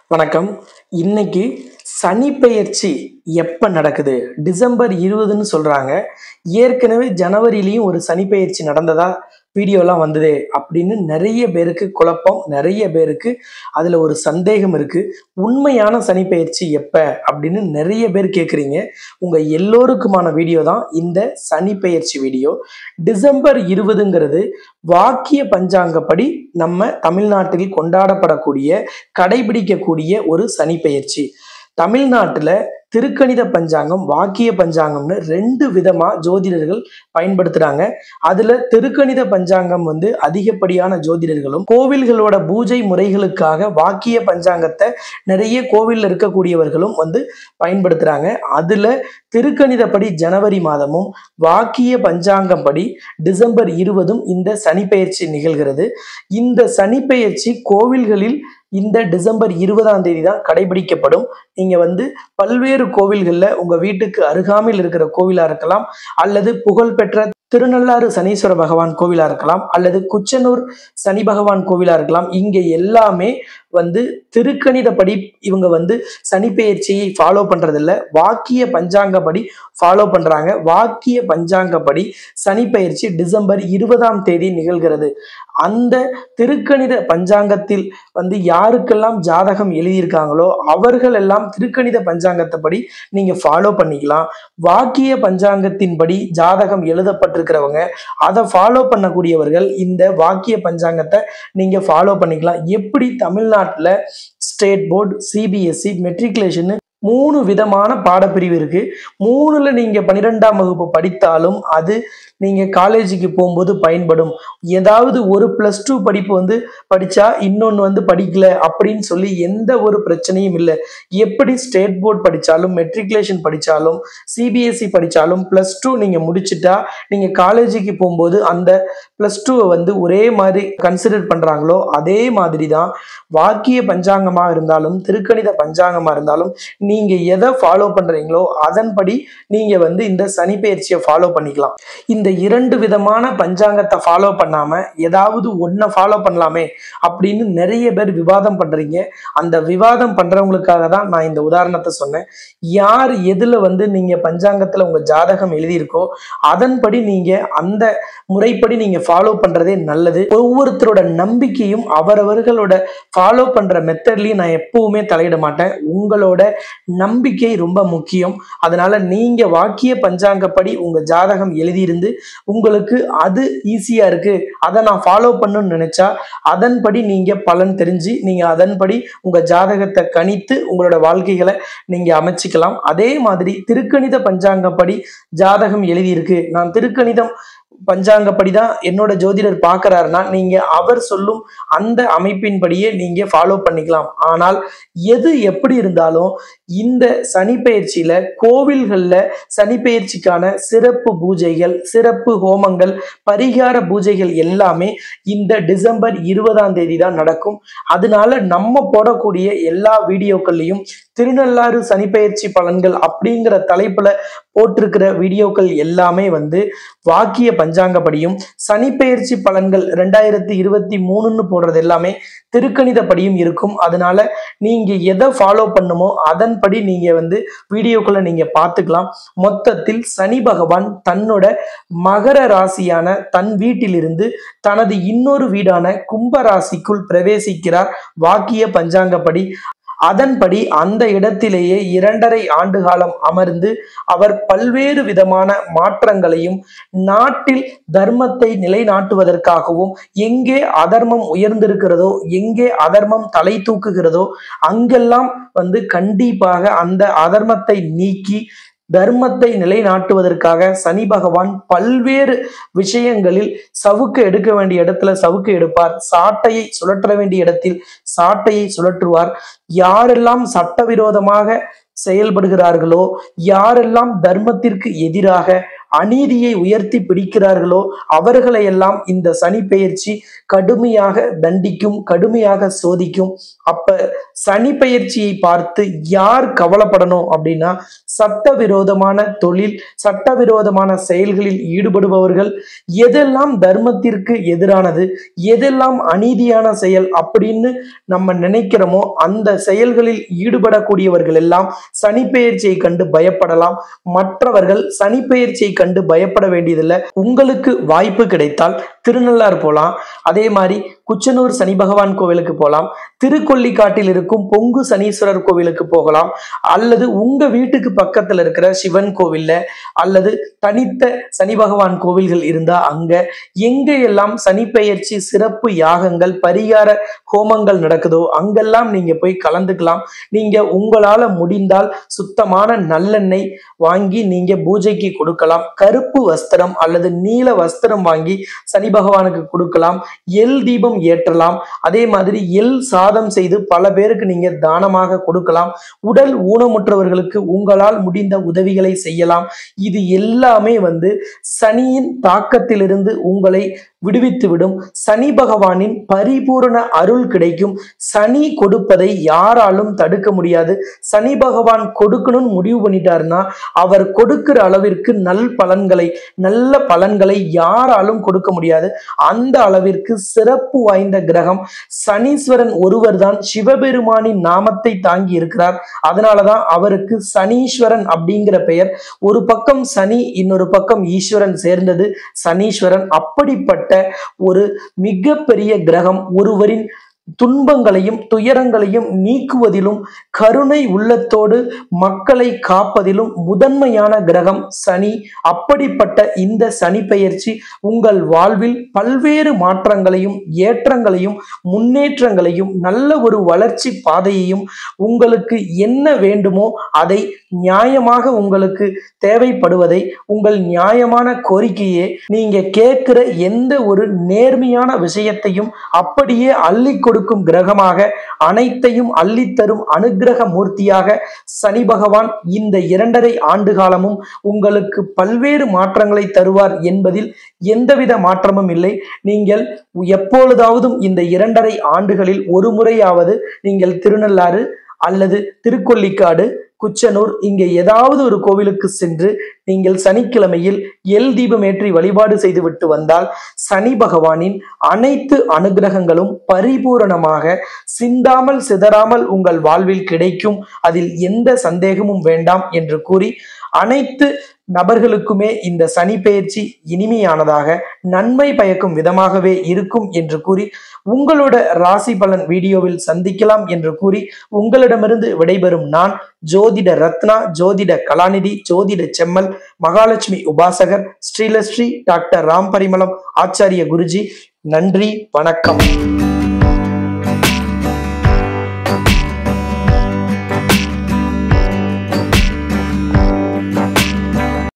வணக்கம் இன்னைக்கு சனி பெயர்ச்சி எப்போ நடக்குது டிசம்பர் இருபதுன்னு சொல்கிறாங்க ஏற்கனவே ஜனவரிலையும் ஒரு சனி பெயர்ச்சி நடந்ததா வீடியோலாம் வந்ததே அப்படின்னு நிறைய பேருக்கு குழப்பம் நிறைய பேருக்கு அதில் ஒரு சந்தேகம் இருக்குது உண்மையான சனி பெயர்ச்சி எப்போ அப்படின்னு நிறைய பேர் கேட்குறீங்க உங்கள் எல்லோருக்குமான வீடியோ தான் இந்த சனி பெயர்ச்சி வீடியோ டிசம்பர் இருபதுங்கிறது வாக்கிய பஞ்சாங்கப்படி நம்ம தமிழ்நாட்டில் கொண்டாடப்படக்கூடிய கடைபிடிக்கக்கூடிய ஒரு சனி பெயர்ச்சி தமிழ்நாட்டில் திருக்கணித பஞ்சாங்கம் வாக்கிய பஞ்சாங்கம்னு ரெண்டு விதமாக ஜோதிடர்கள் பயன்படுத்துகிறாங்க அதில் திருக்கணித பஞ்சாங்கம் வந்து அதிகப்படியான ஜோதிடர்களும் கோவில்களோட பூஜை முறைகளுக்காக வாக்கிய பஞ்சாங்கத்தை நிறைய கோவிலில் இருக்கக்கூடியவர்களும் வந்து பயன்படுத்துகிறாங்க அதில் திருக்கணிதப்படி ஜனவரி மாதமும் வாக்கிய பஞ்சாங்கம் படி டிசம்பர் இருபதும் இந்த சனிப்பெயர்ச்சி நிகழ்கிறது இந்த சனிப்பெயர்ச்சி கோவில்களில் இந்த டிசம்பர் இருபதாம் தேதி தான் கடைபிடிக்கப்படும் நீங்கள் வந்து பல்வேறு கோவில்களில் உங்கள் வீட்டுக்கு அருகாமையில் இருக்கிற கோவிலாக இருக்கலாம் அல்லது புகழ்பெற்ற திருநள்ளாறு சனீஸ்வர பகவான் கோவிலாக இருக்கலாம் அல்லது குச்சனூர் சனி பகவான் கோவிலாக இருக்கலாம் இங்கே எல்லாமே வந்து திருக்கணிதப்படி இவங்க வந்து சனிப்பெயர்ச்சியை ஃபாலோ பண்ணுறதில்ல வாக்கிய பஞ்சாங்கப்படி ஃபாலோ பண்ணுறாங்க வாக்கிய பஞ்சாங்கப்படி சனிப்பெயர்ச்சி டிசம்பர் இருபதாம் தேதி நிகழ்கிறது அந்த திருக்கணித பஞ்சாங்கத்தில் வந்து யாருக்கெல்லாம் ஜாதகம் எழுதியிருக்காங்களோ அவர்கள் எல்லாம் திருக்கணித பஞ்சாங்கத்தைப்படி நீங்கள் ஃபாலோ பண்ணிக்கலாம் வாக்கிய பஞ்சாங்கத்தின்படி ஜாதகம் எழுதப்பட்டிருக்கிறவங்க அதை ஃபாலோ பண்ணக்கூடியவர்கள் இந்த வாக்கிய பஞ்சாங்கத்தை நீங்கள் ஃபாலோ பண்ணிக்கலாம் எப்படி தமிழ்நாட்டில் ஸ்டேட் போர்டு சிபிஎஸ்சி மெட்ரிகுலேஷன் மூணு விதமான பாடப்பிரிவு இருக்கு மூணுல நீங்க பன்னிரெண்டாம் வகுப்பு படித்தாலும் அது நீங்க காலேஜுக்கு போகும்போது பயன்படும் ஏதாவது ஒரு ப்ளஸ் டூ படிப்பு வந்து படிச்சா இன்னொன்று வந்து படிக்கல அப்படின்னு சொல்லி எந்த ஒரு பிரச்சனையும் இல்லை எப்படி ஸ்டேட் போர்டு படித்தாலும் மெட்ரிகுலேஷன் படித்தாலும் சிபிஎஸ்சி படித்தாலும் ப்ளஸ் டூ நீங்கள் முடிச்சிட்டா நீங்கள் காலேஜுக்கு போகும்போது அந்த ப்ளஸ் டூவை வந்து ஒரே மாதிரி கன்சிடர் பண்ணுறாங்களோ அதே மாதிரி தான் வாக்கிய பஞ்சாங்கமாக இருந்தாலும் திருக்கணித பஞ்சாங்கமாக இருந்தாலும் நீங்கள் எதை ஃபாலோ பண்ணுறீங்களோ அதன்படி நீங்கள் வந்து இந்த சனிப்பெயர்ச்சியை ஃபாலோ பண்ணிக்கலாம் இந்த இரண்டு விதமான பஞ்சாங்கத்தை ஃபாலோ பண்ணாமல் ஏதாவது ஒன்றை ஃபாலோ பண்ணலாமே அப்படின்னு நிறைய பேர் விவாதம் பண்ணுறீங்க அந்த விவாதம் பண்ணுறவங்களுக்காக தான் நான் இந்த உதாரணத்தை சொன்னேன் யார் எதில் வந்து நீங்கள் பஞ்சாங்கத்தில் உங்கள் ஜாதகம் எழுதியிருக்கோ அதன்படி நீங்கள் அந்த முறைப்படி நீங்கள் ஃபாலோ பண்ணுறதே நல்லது ஒவ்வொருத்தரோட நம்பிக்கையும் அவரவர்களோட ஃபாலோ பண்ணுற மெத்தட்லையும் நான் எப்பவுமே தலையிட மாட்டேன் உங்களோட நம்பிக்கை ரொம்ப முக்கியம் அதனால நீங்கள் வாக்கிய பஞ்சாங்கப்படி உங்கள் ஜாதகம் எழுதியிருந்து உங்களுக்கு அது ஈஸியாக இருக்குது அதை நான் ஃபாலோ பண்ணணும்னு நினச்சா அதன்படி நீங்கள் பலன் தெரிஞ்சு நீங்கள் அதன்படி உங்கள் ஜாதகத்தை கணித்து உங்களோட வாழ்க்கைகளை நீங்கள் அமைச்சிக்கலாம் அதே மாதிரி திருக்கணித பஞ்சாங்கப்படி ஜாதகம் எழுதியிருக்கு நான் திருக்கணிதம் பஞ்சாங்கப்படி தான் என்னோட ஜோதிடர் பார்க்குறாருன்னா நீங்கள் அவர் சொல்லும் அந்த அமைப்பின்படியே நீங்கள் ஃபாலோ பண்ணிக்கலாம் ஆனால் எது எப்படி இருந்தாலும் இந்த சனிப்பெயர்ச்சியில் கோவில்களில் சனிப்பெயர்ச்சிக்கான சிறப்பு பூஜைகள் சிறப்பு ஹோமங்கள் பரிகார பூஜைகள் எல்லாமே இந்த டிசம்பர் இருபதாம் தேதி தான் நடக்கும் அதனால நம்ம போடக்கூடிய எல்லா வீடியோக்கள்லையும் திருநள்ளாறு சனிப்பெயர்ச்சி பலன்கள் அப்படிங்கிற தலைப்புல போட்டிருக்கிற வீடியோக்கள் எல்லாமே வந்து வாக்கிய பஞ்சாங்கப்படியும் சனிப்பெயர்ச்சி பலன்கள் ரெண்டாயிரத்தி இருபத்தி மூணுன்னு போடுறது எல்லாமே திருக்கணிதப்படியும் இருக்கும் அதனால நீங்க எதை ஃபாலோ பண்ணுமோ அதன்படி நீங்க வந்து வீடியோக்களை நீங்க பார்த்துக்கலாம் மொத்தத்தில் சனி பகவான் தன்னோட மகர ராசியான தன் வீட்டிலிருந்து தனது இன்னொரு வீடான கும்ப ராசிக்குள் பிரவேசிக்கிறார் வாக்கிய பஞ்சாங்கப்படி அதன்படி அந்த இடத்திலேயே இரண்டரை ஆண்டு காலம் அமர்ந்து அவர் பல்வேறு விதமான மாற்றங்களையும் நாட்டில் தர்மத்தை நிலைநாட்டுவதற்காகவும் எங்கே அதர்மம் உயர்ந்திருக்கிறதோ எங்கே அதர்மம் தலை தூக்குகிறதோ அங்கெல்லாம் வந்து கண்டிப்பாக அந்த அதர்மத்தை நீக்கி தர்மத்தை நிலைநாட்டுவதற்காக சனி பகவான் பல்வேறு விஷயங்களில் சவுக்கு எடுக்க வேண்டிய இடத்துல சவுக்கு எடுப்பார் சாட்டையை சுழற்ற வேண்டிய இடத்தில் சாட்டையை சுழற்றுவார் யாரெல்லாம் சட்டவிரோதமாக செயல்படுகிறார்களோ யாரெல்லாம் தர்மத்திற்கு எதிராக அநீதியை உயர்த்தி பிடிக்கிறார்களோ அவர்களை எல்லாம் இந்த சனி பெயர்ச்சி கடுமையாக தண்டிக்கும் கடுமையாக சோதிக்கும் அப்ப சனி பெயர்ச்சியை பார்த்து யார் கவலைப்படணும் அப்படின்னா சட்டவிரோதமான தொழில் சட்டவிரோதமான செயல்களில் ஈடுபடுபவர்கள் எதெல்லாம் தர்மத்திற்கு எதிரானது எதெல்லாம் அநீதியான செயல் அப்படின்னு நம்ம நினைக்கிறோமோ அந்த செயல்களில் ஈடுபடக்கூடியவர்கள் எல்லாம் சனிப்பெயர்ச்சியை கண்டு பயப்படலாம் மற்றவர்கள் சனிப்பெயர்ச்சியை கண்டு பயப்பட வேண்டியதில்லை உங்களுக்கு வாய்ப்பு கிடைத்தால் திருநள்ளார் போகலாம் அதே மாதிரி குச்சனூர் சனி பகவான் கோவிலுக்கு போகலாம் திருக்கொல்லிக்காட்டில் இருக்கும் பொங்கு சனீஸ்வரர் கோவிலுக்கு போகலாம் அல்லது உங்க வீட்டுக்கு பக்கத்துல இருக்கிற சிவன் கோவில்ல அல்லது தனித்த சனி பகவான் கோவில்கள் இருந்தா அங்க எங்க எல்லாம் சனிப்பெயர்ச்சி சிறப்பு யாகங்கள் பரிகார ஹோமங்கள் நடக்குதோ அங்கெல்லாம் நீங்க போய் கலந்துக்கலாம் நீங்க உங்களால முடிந்தால் சுத்தமான நல்லெண்ணெய் வாங்கி நீங்க பூஜைக்கு கொடுக்கலாம் கருப்பு வஸ்திரம் அல்லது நீல வஸ்திரம் வாங்கி சனி பகவானுக்கு கொடுக்கலாம் எல் தீபம் ஏற்றலாம் அதே மாதிரி எல் சாதம் செய்து பல பேருக்கு நீங்க தானமாக கொடுக்கலாம் உடல் ஊனமுற்றவர்களுக்கு உங்களால் முடிந்த உதவிகளை செய்யலாம் இது எல்லாமே வந்து சனியின் தாக்கத்திலிருந்து உங்களை விடுவித்துவிடும் சனி பகவானின் பரிபூரண அருள் கிடைக்கும் சனி கொடுப்பதை யாராலும் தடுக்க முடியாது சனி பகவான் கொடுக்கணும்னு முடிவு பண்ணிட்டாருன்னா அவர் கொடுக்கிற அளவிற்கு நல் பலன்களை நல்ல பலன்களை யாராலும் கொடுக்க முடியாது அந்த அளவிற்கு சிறப்பு வாய்ந்த கிரகம் சனீஸ்வரன் ஒருவர் தான் சிவபெருமானின் நாமத்தை தாங்கி இருக்கிறார் அதனாலதான் அவருக்கு சனீஸ்வரன் அப்படிங்கிற பெயர் ஒரு பக்கம் சனி இன்னொரு பக்கம் ஈஸ்வரன் சேர்ந்தது சனீஸ்வரன் அப்படிப்பட்ட ஒரு மிகப்பெரிய கிரகம் ஒருவரின் துன்பங்களையும் துயரங்களையும் நீக்குவதிலும் கருணை உள்ளத்தோடு மக்களை காப்பதிலும் முதன்மையான கிரகம் சனி அப்படிப்பட்ட இந்த சனி பெயர்ச்சி உங்கள் வாழ்வில் பல்வேறு மாற்றங்களையும் ஏற்றங்களையும் முன்னேற்றங்களையும் நல்ல ஒரு வளர்ச்சி பாதையையும் உங்களுக்கு என்ன வேண்டுமோ அதை நியாயமாக உங்களுக்கு தேவைப்படுவதை உங்கள் நியாயமான கோரிக்கையே நீங்க கேட்கிற எந்த ஒரு நேர்மையான விஷயத்தையும் அப்படியே அள்ளி கொடுக்கும் கிரகமாக அனைத்தையும் அள்ளித்தரும் அனுக்கிரக மூர்த்தியாக சனி பகவான் இந்த இரண்டரை ஆண்டு காலமும் உங்களுக்கு பல்வேறு மாற்றங்களை தருவார் என்பதில் எந்தவித மாற்றமும் இல்லை நீங்கள் எப்பொழுதாவதும் இந்த இரண்டரை ஆண்டுகளில் ஒரு முறையாவது நீங்கள் திருநள்ளாறு அல்லது திருக்கொல்லிக்காடு குச்சனூர் இங்கே ஏதாவது ஒரு கோவிலுக்கு சென்று நீங்கள் சனிக்கிழமையில் எல் தீபம் ஏற்றி வழிபாடு செய்துவிட்டு வந்தால் சனி பகவானின் அனைத்து அனுகிரகங்களும் பரிபூரணமாக சிந்தாமல் சிதறாமல் உங்கள் வாழ்வில் கிடைக்கும் அதில் எந்த சந்தேகமும் வேண்டாம் என்று கூறி அனைத்து நபர்களுக்குமே இந்த சனி பெயர்ச்சி இனிமையானதாக நன்மை பயக்கும் விதமாகவே இருக்கும் என்று கூறி உங்களோட ராசி பலன் வீடியோவில் சந்திக்கலாம் என்று கூறி உங்களிடமிருந்து விடைபெறும் நான் ஜோதிட ரத்னா ஜோதிட கலாநிதி ஜோதிட செம்மல் மகாலட்சுமி உபாசகர் ஸ்ரீலஸ்ரீ டாக்டர் ராம் பரிமளம் ஆச்சாரிய குருஜி நன்றி வணக்கம்